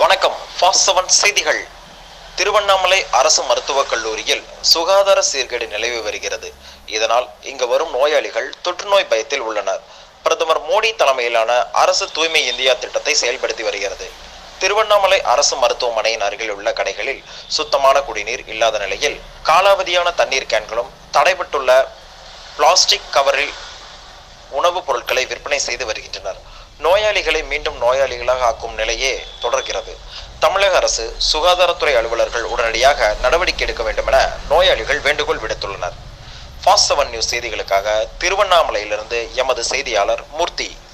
வணக்கம் fast seven செய்திகள் திருவண்ணாமலை அரசு மருத்துவக் கல்லூரியில் சுகாதார சீர்கேடு நிலவி வருகிறது இதனால் இங்கு வரும் நோயாளிகள் தொற்றுநோய் பயத்தில் உள்ளனர் பிரதமர் மோடி தலைமையிலான அரசு தூய்மை இந்தியா திட்டத்தை செயல்படுத்தி வருகிறது திருவண்ணாமலை அரசு மருத்துவமனையின் அருகில் உள்ள கடைகளில் சுத்தமான குடிநீர் இல்லாத நிலையில் காலாவதியான தண்ணீர் கேன்களும் தடைபட்டுள்ள பிளாஸ்டிக் கவரில் உணவுப் பொருட்களை விற்பனை செய்து வருகின்றனர் நோயாளிகளை மீண்டும் நோயாளிகளாக ஆக்கும் நிலையே தொடர்கிறது தமிழக அரசு சுகாதாரத்துறை அலுவலர்கள் உடனடியாக நடவடிக்கை எடுக்க வேண்டும் என நோயாளிகள் வேண்டுகோள் விடுத்துள்ளனர் ஃபாஸ்ட் செவன் நியூஸ் செய்திகளுக்காக திருவண்ணாமலையிலிருந்து எமது செய்தியாளர் மூர்த்தி